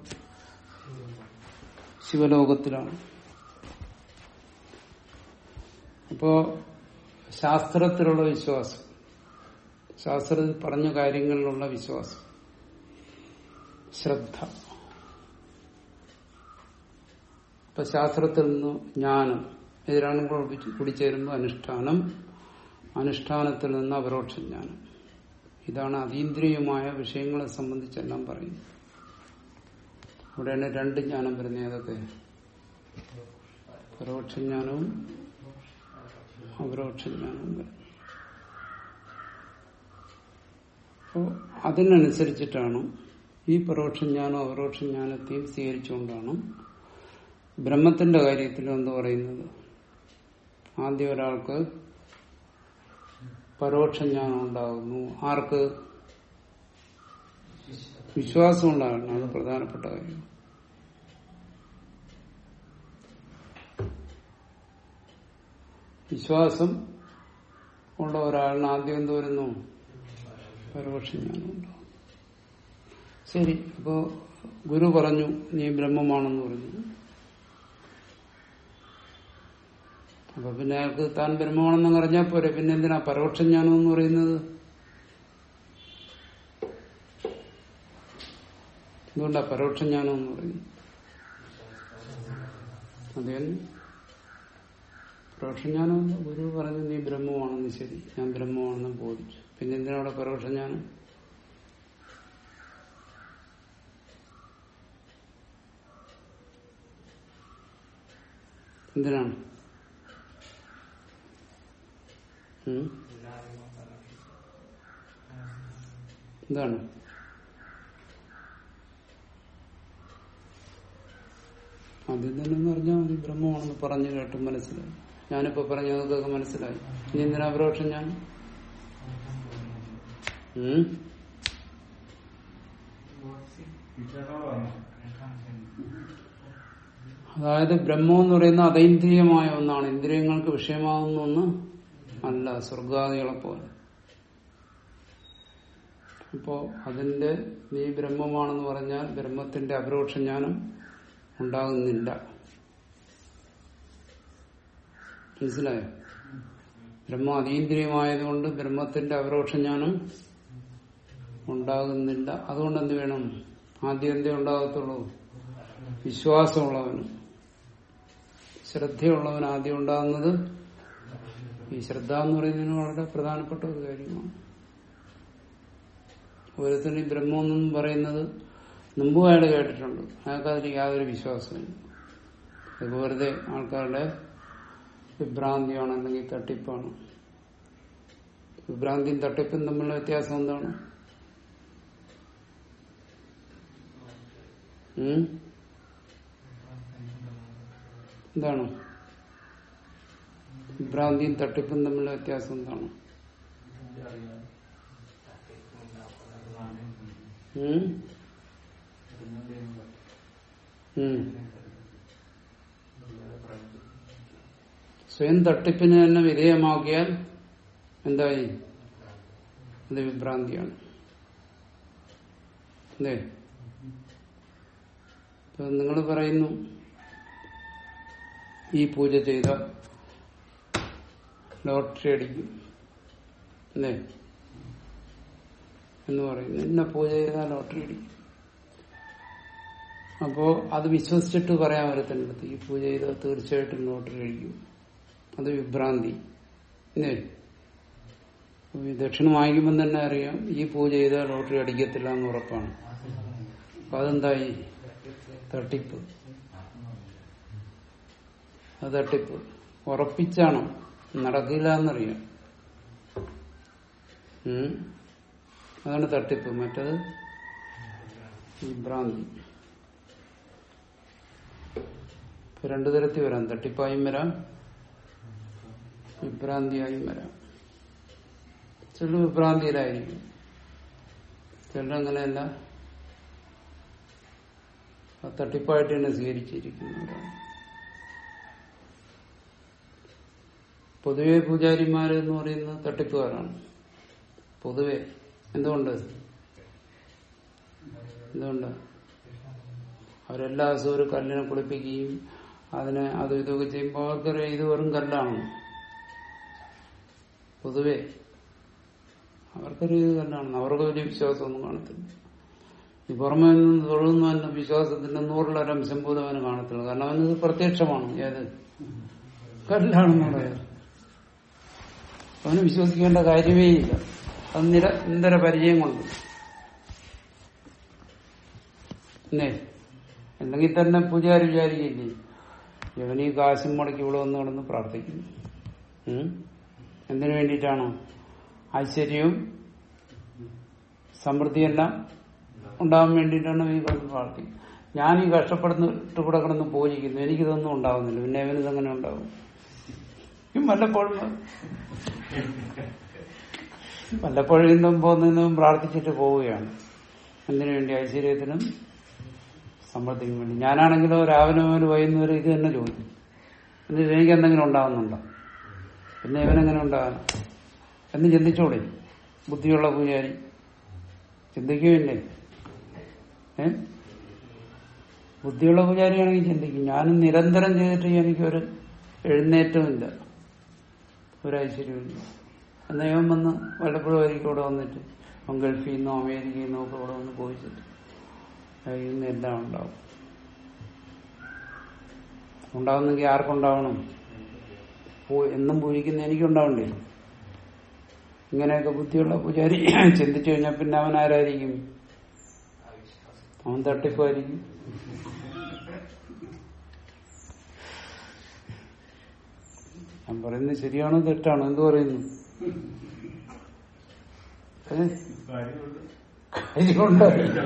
ശിവലോകത്തിലാണ് അപ്പോ ശാസ്ത്രത്തിലുള്ള വിശ്വാസം ശാസ്ത്രത്തിൽ പറഞ്ഞ കാര്യങ്ങളിലുള്ള വിശ്വാസം ശ്രദ്ധ ഇപ്പൊ ശാസ്ത്രത്തിൽ നിന്ന് ജ്ഞാനം ഇതിലാണ് കൂടിച്ചേരുമ്പോൾ അനുഷ്ഠാനം അനുഷ്ഠാനത്തിൽ നിന്ന് അപരോക്ഷ ജ്ഞാനം ഇതാണ് അതീന്ദ്രിയമായ വിഷയങ്ങളെ സംബന്ധിച്ചെല്ലാം പറയുന്നത് അവിടെയാണ് രണ്ട് ജ്ഞാനം വരുന്നത് ഏതൊക്കെ പരോക്ഷ ജ്ഞാനവും അപരോക്ഷ ജ്ഞാനവും വരും അപ്പോ അതിനനുസരിച്ചിട്ടാണ് ഈ പരോക്ഷ ജ്ഞാനം അപരോക്ഷ ജ്ഞാനത്തെയും സ്വീകരിച്ചുകൊണ്ടാണ് ബ്രഹ്മത്തിന്റെ കാര്യത്തിൽ എന്ത് പറയുന്നത് ആദ്യം ഒരാൾക്ക് പരോക്ഷ ജ്ഞാനം ഉണ്ടാകുന്നു ആർക്ക് വിശ്വാസം ഉണ്ടാകണം അത് പ്രധാനപ്പെട്ട കാര്യം വിശ്വാസം ഉള്ള ഒരാളിന് ആദ്യം എന്ത് വരുന്നു പരോക്ഷ ജ്ഞാനം ഉണ്ടാകും ശരി അപ്പോ ഗുരു പറഞ്ഞു നീ ബ്രഹ്മമാണെന്ന് പറഞ്ഞു അപ്പൊ പിന്നെ അയാൾക്ക് താൻ ബ്രഹ്മമാണെന്ന് അറിഞ്ഞാൽ പോരെ പിന്നെ എന്തിനാ പരോക്ഷ ജ്ഞാനം എന്ന് പറയുന്നത് എന്തുകൊണ്ടാ പരോക്ഷ ജ്ഞാനം എന്ന് പറയുന്നത് അതെ പരോക്ഷ ജ്ഞാനം എന്ന് ഗുരു പറഞ്ഞു നീ ബ്രഹ്മമാണെന്ന് ശരി ഞാൻ ബ്രഹ്മമാണെന്ന് ബോധിച്ചു പിന്നെ എന്തിനാ അവിടെ പരോക്ഷ ജ്ഞാനം എന്തിനാണ് ഉം? എന്താണ് ആദ്യം തന്നെ എന്ന് പറഞ്ഞാൽ മതി ബ്രഹ്മമാണെന്ന് പറഞ്ഞു കേട്ട് മനസ്സിലായി ഞാനിപ്പോ പറഞ്ഞതൊക്കെ മനസ്സിലായി ഇനി എന്തിനാ പരോക്ഷം ഞാൻ ഉം? അതായത് ബ്രഹ്മം എന്ന് പറയുന്ന അതൈന്ദ്രിയമായ ഒന്നാണ് ഇന്ദ്രിയങ്ങൾക്ക് വിഷയമാകുന്ന ഒന്ന് അല്ല സ്വർഗാദികളെ പോലെ അപ്പോ അതിന്റെ നീ ബ്രഹ്മമാണെന്ന് പറഞ്ഞാൽ ബ്രഹ്മത്തിന്റെ അപരോക്ഷ ജ്ഞാനം ഉണ്ടാകുന്നില്ല മനസ്സിലായോ ബ്രഹ്മം അതീന്ദ്രിയമായതുകൊണ്ട് ബ്രഹ്മത്തിന്റെ അപരോക്ഷ ജ്ഞാനം ഉണ്ടാകുന്നില്ല അതുകൊണ്ട് എന്ത് വേണം ആദ്യം എന്തേ ഉണ്ടാകത്തുള്ളൂ വിശ്വാസമുള്ളവന് ശ്രദ്ധയുള്ളവൻ ആദ്യം ഉണ്ടാകുന്നത് ഈ ശ്രദ്ധ എന്ന് പറയുന്നതിന് വളരെ പ്രധാനപ്പെട്ട ഒരു കാര്യമാണ് ഓരോരുത്തരും ഈ ബ്രഹ്മം എന്നും പറയുന്നത് മുമ്പും അയാൾ കേട്ടിട്ടുണ്ട് അയാൾക്ക് അതിൽ യാതൊരു വിശ്വാസമില്ല ഇത് വെറുതെ ആൾക്കാരുടെ വിഭ്രാന്തിയാണ് അല്ലെങ്കിൽ തട്ടിപ്പാണ് വിഭ്രാന്തിയും തട്ടിപ്പും തമ്മിലുള്ള വ്യത്യാസം എന്താണ് ഉം? എന്താണ് വിഭ്രാന്തിയും തട്ടിപ്പും തമ്മിലുള്ള വ്യത്യാസം എന്താണ് ഉം? ഉം. സ്വയം തട്ടിപ്പിന് തന്നെ വിധേയമാക്കിയാൽ എന്തായി അത് വിഭ്രാന്തിയാണ് അല്ലേ ഇപ്പൊ നിങ്ങൾ പറയുന്നു ഈ പൂജ ചെയ്ത ലോട്ടറി അടിക്കും അല്ലേ എന്ന് പറയുന്നു ഇന്ന പൂജ ചെയ്താൽ ലോട്ടറി അടിക്കും അപ്പോ അത് വിശ്വസിച്ചിട്ട് പറയാൻ വരത്തിൻ്റെ അടുത്ത് ഈ പൂജ ചെയ്താൽ തീർച്ചയായിട്ടും ലോട്ടറി കഴിക്കും അത് വിഭ്രാന്തി ഇല്ലേ ഈ ദക്ഷിണ വാങ്ങിക്കുമ്പോൾ തന്നെ അറിയാം ഈ പൂജ ചെയ്താൽ ലോട്ടറി അടിക്കത്തില്ല എന്ന് ഉറപ്പാണ് അപ്പൊ അതെന്തായി തട്ടിപ്പ് അത് തട്ടിപ്പ് ഉറപ്പിച്ചാണ് നടക്കില്ല എന്നറിയാം ഉം. അതാണ് തട്ടിപ്പ് മറ്റത് വിഭ്രാന്തി ഇപ്പൊ രണ്ടു തരത്തിൽ വരാം തട്ടിപ്പായും വരാം വിഭ്രാന്തിയായും വരാം ചില വിഭ്രാന്തിയിലായിരിക്കും ചിലരങ്ങനെയല്ല അത് തട്ടിപ്പായിട്ട് തന്നെ സ്വീകരിച്ചിരിക്കുന്നവരാണ് പൊതുവെ പൂജാരിമാര് എന്ന് പറയുന്നത് തട്ടിപ്പുകാരാണ് പൊതുവെ എന്തുകൊണ്ട് എന്തുകൊണ്ട് അവരെല്ലാ ദിവസവും ഒരു കല്ലിനെ കുളിപ്പിക്കുകയും അതിനെ അതും ഇതൊക്കെ ചെയ്യുമ്പോൾ അവർക്കറിയാം ഇത് വെറും കല്ലാണ് പൊതുവെ അവർക്കറിയാം ഇത് കല്ലാണ് അവർക്ക് വലിയ വിശ്വാസമൊന്നും കാണത്തില്ല ഈ പുറമെ നിന്ന് തൊഴുന്നവന്റെ വിശ്വാസത്തിന്റെ നൂറിലൊരംശം പോലും അവന് കാണത്തില്ല കാരണം അവന് പ്രത്യക്ഷമാണ് ഏത് കല്ലാണെന്നുള്ളത് അവന് വിശ്വസിക്കേണ്ട കാര്യമേ ഇല്ല അത് നിര നിരന്തര പരിചയം കൊണ്ട് അല്ലേ അല്ലെങ്കിൽ തന്നെ പൂജാരി വിചാരിക്കില്ലേ ഇവൻ ഈ കാശും മുടക്കി ഇവിടെ വന്ന് കിടന്ന് പ്രാർത്ഥിക്കുന്നു ഉം? എന്തിനു വേണ്ടിയിട്ടാണോ ഐശ്വര്യവും സമൃദ്ധിയെല്ലാം ഉണ്ടാവാൻ വേണ്ടിയിട്ടാണ് ഈ കിടന്ന് പ്രാർത്ഥിക്കുന്നത് ഞാൻ ഈ കഷ്ടപ്പെടുന്നിട്ട് കൂടെ കിടന്ന് പൂജിക്കുന്നു എനിക്കിതൊന്നും ഉണ്ടാവുന്നില്ല പിന്നെ ഇവനിതെങ്ങനെ ഉണ്ടാവും ഈ വല്ലപ്പോഴും വല്ലപ്പോഴും ഇന്നും പോകുന്നതിനും പ്രാർത്ഥിച്ചിട്ട് പോവുകയാണ് എന്തിനു വേണ്ടി ഐശ്വര്യത്തിനും സമൃദ്ധിക്കും വേണ്ടി ഞാനാണെങ്കിലോ രാവിലെ മുതൽ വൈകുന്നേരം ഇത് തന്നെ ചോദിക്കും എന്നിട്ട് എനിക്ക് എന്തെങ്കിലും ഉണ്ടാകുന്നുണ്ടോ പിന്നെ ഇവനെങ്ങനെ ഉണ്ടാകാൻ എന്ന് ചിന്തിച്ചോടെ ബുദ്ധിയുള്ള പൂജാരി ചിന്തിക്കുകയില്ലേ ഏ ബുദ്ധിയുള്ള പൂജാരിയാണെങ്കിൽ ചിന്തിക്കും ഞാനും നിരന്തരം ചെയ്തിട്ട് എനിക്കൊരു എഴുന്നേറ്റമില്ല ഒരു ഐശ്വര്യമില്ല എന്നാ ഇവൻ വന്ന് വല്ലപ്പോഴും ആയിരിക്കും ഇവിടെ വന്നിട്ട് അവൻ ഗൾഫിൽ നിന്നോ അമേരിക്കയിൽ നിന്നോ ഒക്കെ ഇവിടെ വന്ന് പോയിച്ചിട്ട് ഇന്ന് എല്ലാം ഉണ്ടാവും ഉണ്ടാവുന്നെങ്കിൽ ആർക്കുണ്ടാവണം പൂ- എന്നും പൂജിക്കുന്ന എനിക്കുണ്ടാവണ്ടേ ഇങ്ങനെയൊക്കെ ബുദ്ധിയുള്ള പൂജാരി ചിന്തിച്ചു കഴിഞ്ഞാൽ പിന്നെ അവൻ ആരായിരിക്കും അവൻ തട്ടിപ്പായിരിക്കും ഞാൻ പറയുന്നത് ശരിയാണോ തെറ്റാണോ എന്ത് പറയുന്നു ഏ? കാര്യമുണ്ട്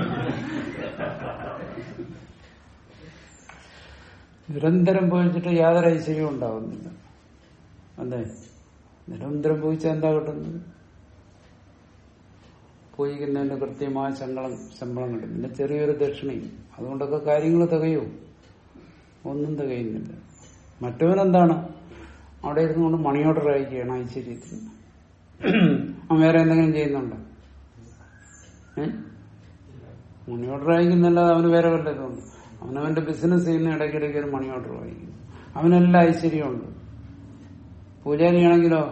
നിരന്തരം പോയിച്ചിട്ട് യാതൊരു ഐശ്വര്യവും ഉണ്ടാവുന്നില്ല അതെ നിരന്തരം പോയിച്ചാൽ എന്താ കിട്ടുന്നത് പൂജിക്കുന്നതിന്റെ കൃത്യമായ ശമ്പളം ശമ്പളം കിട്ടും പിന്നെ ചെറിയൊരു ദക്ഷിണയും അതുകൊണ്ടൊക്കെ കാര്യങ്ങൾ തികയോ ഒന്നും തികയുന്നില്ല മറ്റവനെന്താണ് അവിടെ ഇരുന്നുകൊണ്ട് മണി ഓർഡർ അയക്കുകയാണ് ഐശ്വര്യത്തിന് അവൻ വേറെ എന്തെങ്കിലും ചെയ്യുന്നുണ്ടോ ഏ മണി ഓർഡർ അയക്കുന്നല്ലാതെ അവന് വേറെ വല്ലതുണ്ട് അവനവന്റെ ബിസിനസ് ചെയ്യുന്ന ഇടയ്ക്കിടയ്ക്ക് ഒരു മണി ഓർഡർ വായിക്കും അവനെല്ലാം ഐശ്വര്യമുണ്ട് പൂജാരിയാണെങ്കിലോ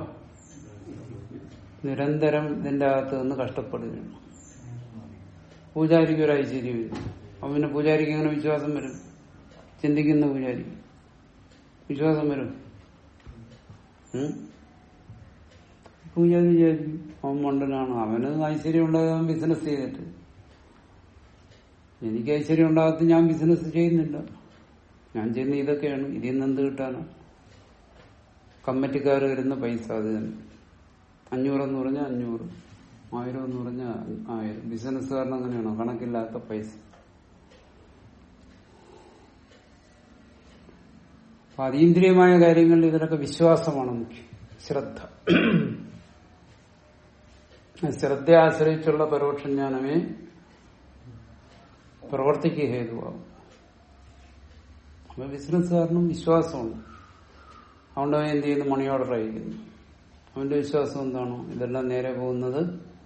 നിരന്തരം ഇതിന്റെ അകത്ത് നിന്ന് കഷ്ടപ്പെടുകയാണ് പൂജാരിക്ക് ഒരു ഐശ്വര്യമില്ല അപ്പൊ പിന്നെ പൂജാരിക്ക് എങ്ങനെ വിശ്വാസം വരും ചിന്തിക്കുന്ന പൂജാരി വിശ്വാസം വരും ഉം? പൂജാരി വിചാരിക്കും അവൻ മണ്ടനാണ് അവന് ഐശ്വര്യം ഉണ്ടാകാൻ ബിസിനസ് ചെയ്തിട്ട് എനിക്ക് ഐശ്വര്യം ഉണ്ടാകത്ത് ഞാൻ ബിസിനസ് ചെയ്യുന്നില്ല ഞാൻ ചെയ്യുന്ന ഇതൊക്കെയാണ് ഇതിൽ നിന്ന് എന്ത് കിട്ടാനോ കമ്മിറ്റിക്കാർ വരുന്ന പൈസ അത് തന്നെ അഞ്ഞൂറെന്ന് പറഞ്ഞാൽ അഞ്ഞൂറ് ആയിരം എന്ന് പറഞ്ഞാൽ ആയിരം ബിസിനസ്സുകാരൻ അങ്ങനെയാണോ കണക്കില്ലാത്ത പൈസ അപ്പൊ അതീന്ദ്രിയമായ കാര്യങ്ങളിൽ ഇതിലൊക്കെ വിശ്വാസമാണ് മുഖ്യം ശ്രദ്ധ ശ്രദ്ധയെ ആശ്രയിച്ചുള്ള പരോക്ഷ ജ്ഞാനമേ പ്രവർത്തിക്ക് ഹേതുവാകും അപ്പൊ ബിസിനസ്സുകാരനും വിശ്വാസമുണ്ട് അതുകൊണ്ട് അവൻ എന്ത് ചെയ്യുന്നു മണി ഓർഡർ അയക്കുന്നു അവന്റെ വിശ്വാസം എന്താണോ ഇതെല്ലാം നേരെ പോകുന്നത്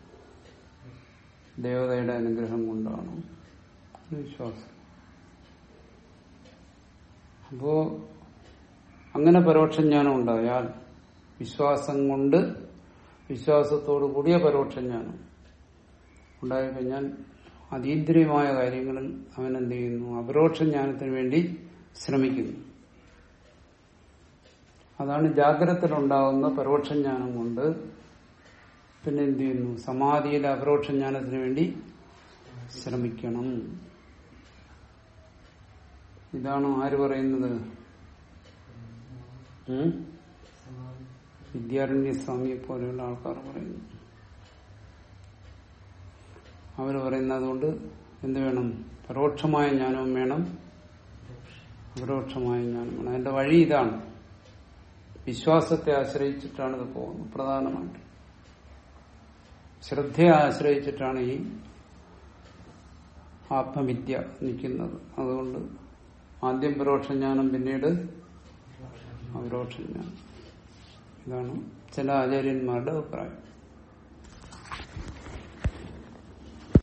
ദേവതയുടെ അനുഗ്രഹം കൊണ്ടാണ് ഒരു വിശ്വാസം അപ്പോ അങ്ങനെ പരോക്ഷ ജ്ഞാനം ഉണ്ടായാൽ വിശ്വാസം കൊണ്ട് വിശ്വാസത്തോടു കൂടിയ പരോക്ഷ ജ്ഞാനം ഉണ്ടായിക്കഴിഞ്ഞാൽ അതീന്ദ്രിയമായ കാര്യങ്ങളിൽ അവൻ എന്ത് ചെയ്യുന്നു അപരോക്ഷ ജ്ഞാനത്തിന് വേണ്ടി ശ്രമിക്കുന്നു അതാണ് ജാഗ്രതത്തിലുണ്ടാകുന്ന പരോക്ഷ ജ്ഞാനം കൊണ്ട് പിന്നെ എന്ത് ചെയ്യുന്നു സമാധിയിലെ അപരോക്ഷ ജ്ഞാനത്തിന് വേണ്ടി ശ്രമിക്കണം ഇതാണ് ആര് പറയുന്നത് ഉം? വിദ്യാരണ്യ സ്വാമിയെ പോലെയുള്ള ആൾക്കാർ പറയുന്നു അവര് പറയുന്നത് കൊണ്ട് എന്ത് വേണം പരോക്ഷമായ ജ്ഞാനവും വേണം അപരോക്ഷമായ ജ്ഞാനം വേണം അതിന്റെ വഴി ഇതാണ് വിശ്വാസത്തെ ആശ്രയിച്ചിട്ടാണ് ഇത് പോകുന്നത് പ്രധാനമായിട്ട് ശ്രദ്ധയെ ആശ്രയിച്ചിട്ടാണ് ഈ ആത്മവിദ്യ നിൽക്കുന്നത് അതുകൊണ്ട് ആദ്യം പരോക്ഷ ജ്ഞാനം പിന്നീട് അപരോക്ഷ ജ്ഞാനം ഇതാണ് ചില ആചാര്യന്മാരുടെ അഭിപ്രായം